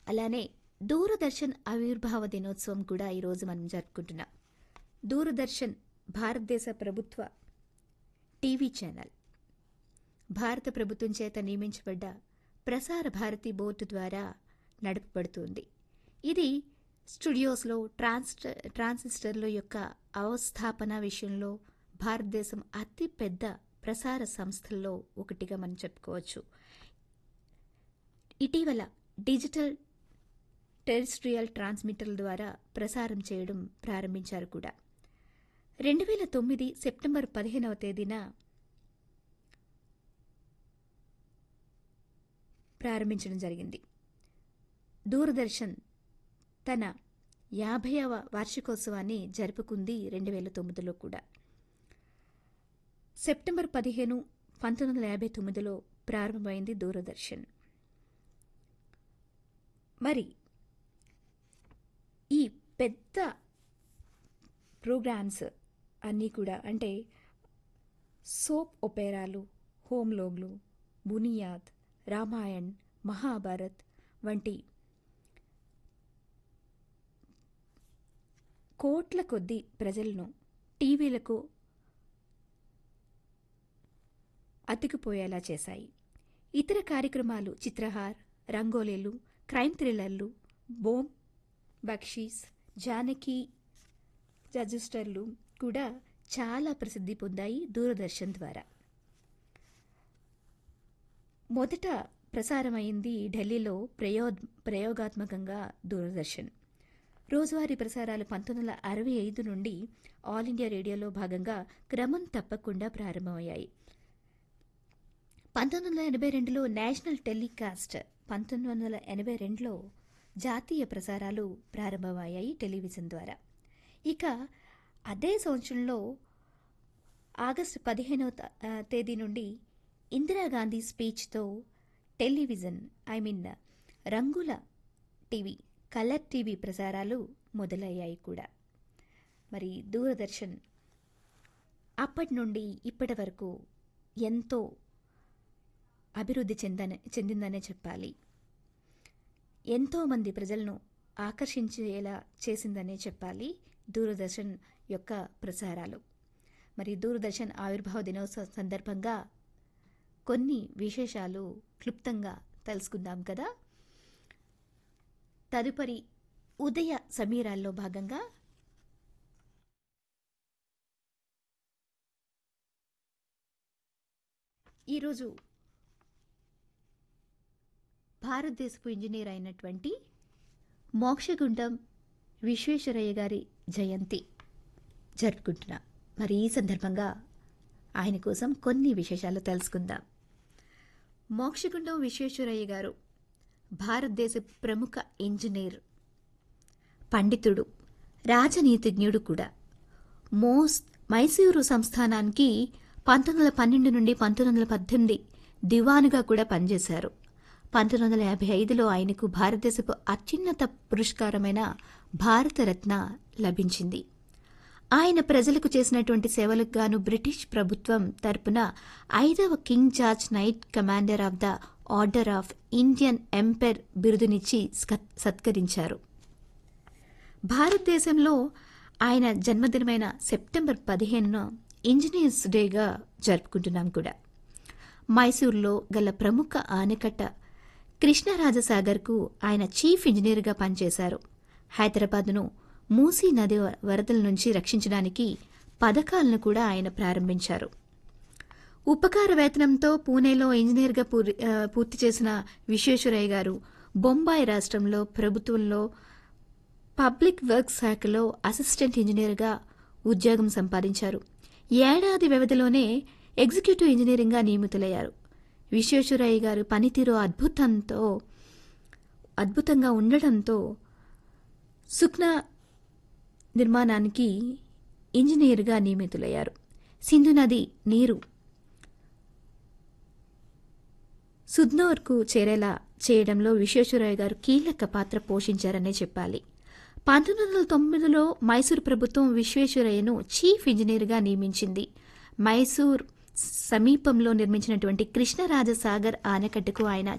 అలానే దూరదర్శన్ ఆవిర్భావ దినోత్సవం కూడా ఈరోజు మనం జరుపుకుంటున్నాం దూరదర్శన్ భారతదేశ ప్రభుత్వ టీవీ ఛానల్ భారత ప్రభుత్వం చేత నియమించబడ్డ ప్రసార భారతి బోర్డు ద్వారా నడపబడుతుంది ఇది స్టూడియోస్లో ట్రాన్స్ ట్రాన్సిస్టర్ల యొక్క అవస్థాపన విషయంలో భారతదేశం అతి పెద్ద ప్రసార సంస్థల్లో ఒకటిగా మనం చెప్పుకోవచ్చు ఇటీవల డిజిటల్ టెరిస్ట్రియల్ ట్రాన్స్మిటర్ల ద్వారా ప్రసారం చేయడం ప్రారంభించారు కూడా రెండు వేల తొమ్మిది సెప్టెంబర్ పదిహేనవ తేదీన ప్రారంభించడం జరిగింది దూరదర్శన్ తన యాభైవ వార్షికోత్సవాన్ని జరుపుకుంది రెండు వేల తొమ్మిదిలో కూడా సెప్టెంబర్ పదిహేను పంతొమ్మిది వందల యాభై తొమ్మిదిలో ప్రారంభమైంది దూరదర్శన్ మరి ఈ పెద్ద ప్రోగ్రామ్స్ అన్నీ కూడా అంటే సోప్ ఒపేరాలు హోమ్లోగ్లు బునియాద్ రామాయణ్ మహాభారత్ వంటి కోట్ల కొద్దీ ప్రజలను టీవీలకు అతికిపోయేలా చేశాయి ఇతర కార్యక్రమాలు చిత్రహార్ రంగోలీలు క్రైమ్ థ్రిల్లర్లు బోమ్ బక్షీస్ జానకి రజిస్టర్లు కూడా చాలా ప్రసిద్ధి పొందాయి దూరదర్శన్ ద్వారా మొదట ప్రసారమైంది ఢిల్లీలో ప్రయో ప్రయోగాత్మకంగా దూరదర్శన్ రోజువారీ ప్రసారాలు పంతొమ్మిది వందల అరవై ఐదు నుండి ఆల్ ఇండియా రేడియోలో భాగంగా క్రమం తప్పకుండా ప్రారంభమయ్యాయి పంతొమ్మిది వందల ఎనభై రెండులో నేషనల్ టెలికాస్ట్ పంతొమ్మిది వందల ఎనభై రెండులో జాతీయ ప్రసారాలు ప్రారంభమయ్యాయి టెలివిజన్ ద్వారా ఇక అదే సంవత్సరంలో ఆగస్టు పదిహేనవ త- ఆ, తేదీ నుండి ఇందిరాగాంధీ స్పీచ్తో టెలివిజన్ ఐ మీన్ రంగుల టీవీ కలర్ టీవీ ప్రసారాలు మొదలయ్యాయి కూడా మరి దూరదర్శన్ అప్పటి నుండి ఇప్పటి వరకు ఎంతో అభివృద్ధి చెందని చెందిందనే చెప్పాలి ఎంతోమంది ప్రజలను ఆకర్షించేలా చేసిందనే చెప్పాలి దూరదర్శన్ యొక్క ప్రసారాలు మరి దూరదర్శన్ ఆవిర్భావ దినోత్సవ సందర్భంగా కొన్ని విశేషాలు క్లుప్తంగా తెలుసుకుందాం కదా తదుపరి ఉదయ సమీరాల్లో భాగంగా ఈరోజు భారతదేశపు ఇంజనీర్ అయినటువంటి మోక్షగుండం విశ్వేశ్వరయ్య గారి జయంతి జరుపుకుంటున్నాం మరి ఈ సందర్భంగా ఆయన కోసం కొన్ని విశేషాలు తెలుసుకుందాం మోక్షగుండం విశ్వేశ్వరయ్య గారు భారతదేశ ప్రముఖ ఇంజనీర్ పండితుడు రాజనీతిజ్ఞుడు కూడా మోస్ మైసూరు సంస్థానానికి పంతొమ్మిది వందల పన్నెండు నుండి పంతొమ్మిది వందల పద్దెనిమిది దివానుగా కూడా పనిచేశారు పంతొమ్మిది వందల యాభై ఐదులో ఆయనకు భారతదేశపు అత్యున్నత పురస్కారమైన భారతరత్న లభించింది ఆయన ప్రజలకు చేసినటువంటి సేవలకు గాను బ్రిటిష్ ప్రభుత్వం తరపున ఐదవ king George knight commander of the order of Indian empire బిరుదునిచ్చి స్క- సత్కరించారు భారతదేశంలో ఆయన జన్మదినమైన సెప్టెంబర్ పదిహేనున ఇంజనీర్స్ డేగా జరుపుకుంటున్నాం కూడా మైసూర్లో గల ప్రముఖ ఆనకట్ట కృష్ణరాజసాగర్కు ఆయన చీఫ్ ఇంజనీర్గా పనిచేశారు హైదరాబాద్ను మూసీ నది వ- వరదల నుంచి రక్షించడానికి పథకాలను కూడా ఆయన ప్రారంభించారు ఉపకార వేతనంతో పూణేలో ఇంజనీర్గా పూరి- ఆ, పూర్తి చేసిన విశ్వేశ్వరయ్య గారు బొంబాయి రాష్ట్రంలో ప్రభుత్వంలో పబ్లిక్ వర్క్స్ శాఖలో అసిస్టెంట్ ఇంజనీర్గా ఉద్యోగం సంపాదించారు ఏడాది వ్యవధిలోనే ఎగ్జిక్యూటివ్ ఇంజనీరింగ్గా నియమితులయ్యారు విశ్వేశ్వరయ్య గారు పనితీరు అద్భుతంతో అద్భుతంగా ఉండడంతో సుఖ్నా నిర్మాణానికి ఇంజనీర్గా నియమితులయ్యారు సింధు నది నీరు సుద్నోర్కు చేరేలా చేయడంలో విశ్వేశ్వరయ్య గారు కీలక పాత్ర పోషించారనే చెప్పాలి పంతొమ్మిది వందల తొమ్మిదిలో మైసూర్ ప్రభుత్వం విశ్వేశ్వరయ్యను చీఫ్ ఇంజనీర్గా నియమించింది మైసూర్ సమీపంలో నిర్మించినటువంటి కృష్ణరాజసాగర్ ఆనకట్టుకు ఆయన